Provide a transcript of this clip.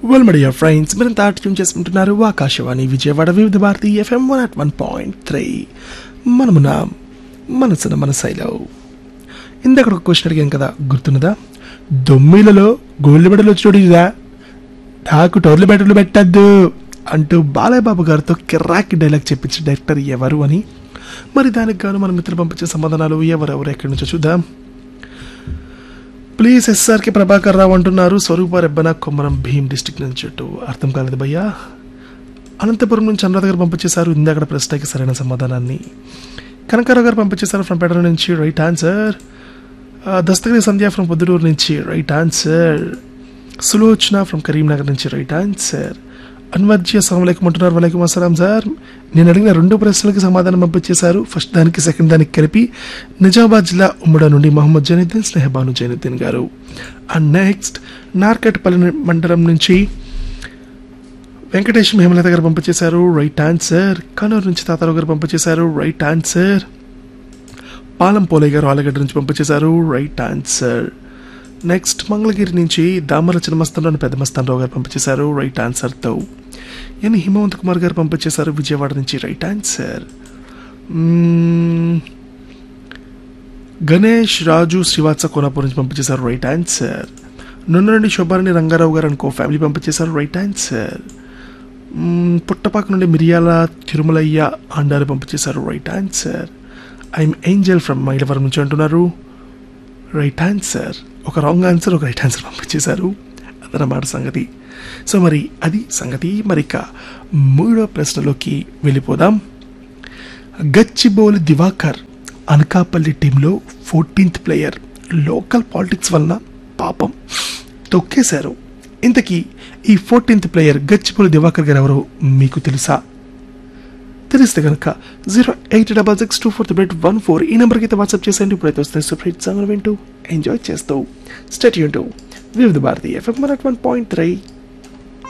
Well మడియా friends మీరంతా tune చేసుకుంటున్నారు Akashvani Vijayawada Vividh Bharati FM one at one point three మనమున మనసున మనసైలో ఇందాక ఒక క్వశ్చన్ అడిగాం కదా గుర్తున్నదా దొమ్మిలలో గోల్డ్ మెడల్ వచ్చినోడిగా నాకు టోర్లు మెడలు పెట్టద్దు అంటూ బాలయ్య బాబు గారితో కిరాకి డైలాగ్ చెప్పించిన డైరెక్టర్ ఎవరు అని మరి దానికి గాను మన మిత్రులు పంపించిన సమాధానాలు ఎవరెవరు ఎక్కడి నుంచో చూద్దాం ప్లీజ్ ఎస్ఆర్కే ప్రభాకర్ రావు అంటున్నారు స్వరూప రెబ్బన కొమరం భీం డిస్టిక్ నుంచి అటు అర్థం కాలేదు భయ్యా అనంతపురం నుంచి అనురాధ గారు పంపించేశారు ఇందాక ప్రశ్నకి సరైన సమాధానాన్ని కనకారావు గారు పంపించేశారు ఫ్రమ్ పెడర నుంచి right answer Dastagiri Sandhya from Proddatur నుంచి right answer Sulochana from Karimnagar నుంచి రైట్ ఆన్సర్ అన్వర్జీ అస్సలం అంటున్నారు వలైకుం అస్సలాం సార్ నేను అడిగిన రెండు ప్రశ్నలకి సమాధానం పంపించేశారు ఫస్ట్ దానికి సెకండ్ దానికి కలిపి నిజామాబాద్ జిల్లా ఉమ్మడ నుండి మహమ్మద్ జైనుద్దీన్ స్నేహబాను జైనుద్దీన్ గారు అండ్ నెక్స్ట్ నార్కట్పల్లి మండలం నుంచి వెంకటేష్ హేమలత గారు పంపించేశారు రైట్ ఆన్సర్ కనూరు నుంచి తాతారావు గారు పంపించేశారు రైట్ ఆన్సర్ పాలం పోలే గారు ఆలగడ్డ నుంచి పంపించేశారు రైట్ ఆన్సర్ నెక్స్ట్ మంగళగిరి నుంచి దామర చిన్నమస్తాన్లోని పెద్ద మస్తాన్రావు గారు పంపించేశారు రైట్ ఆన్సర్తో ఎన్ హిమవంత్ కుమార్ గారు పంపించేశారు విజయవాడ నుంచి రైట్ ఆన్సర్ మ్మ్. గణేష్ రాజు శ్రీవాత్స కోనాపూర్ నుంచి పంపించేశారు రైట్ ఆన్సర్ నున్న నుండి శోభారాణి రంగారావు గారు అనుకో ఫ్యామిలీ పంపించేశారు రైట్ ఆన్సర్ మ్మ్, పుట్టపాక నుండి మిరియాల తిరుమలయ్య అండారు పంపించేశారు right answer I'm Angel from Mylavaram నుంచి అంటున్నారు రైట్ ఆన్సర్ ఒక రాంగ్ ఆన్సర్ ఒక రైట్ ఆన్సర్ పంపించేశారు అదనమాట సంగతి సో మరి అది సంగతి మరి ఇక మూడో ప్రశ్నలోకి వెళ్ళిపోదాం గచ్చిబౌలి దివాకర్ అనకాపల్లి టీంలో ఫోర్టీన్త్ ప్లేయర్ లోకల్ పాలిటిక్స్ వలన పాపం తొక్కేశారు ఇంతకీ ఈ ఫోర్టీన్త్ ప్లేయర్ గచ్చిబౌలి దివాకర్ గారు ఎవరో మీకు తెలుసా తెలిస్తే కనుక zero eight double six two four three one four ఈ నెంబర్కి అయితే వాట్సాప్ చేసేయండి ఇప్పుడైతే వస్తే సపరేట్ సాంగ్ వింటూ ఎంజాయ్ చేస్తూ stay tuned to Vividh Bharati FM one point three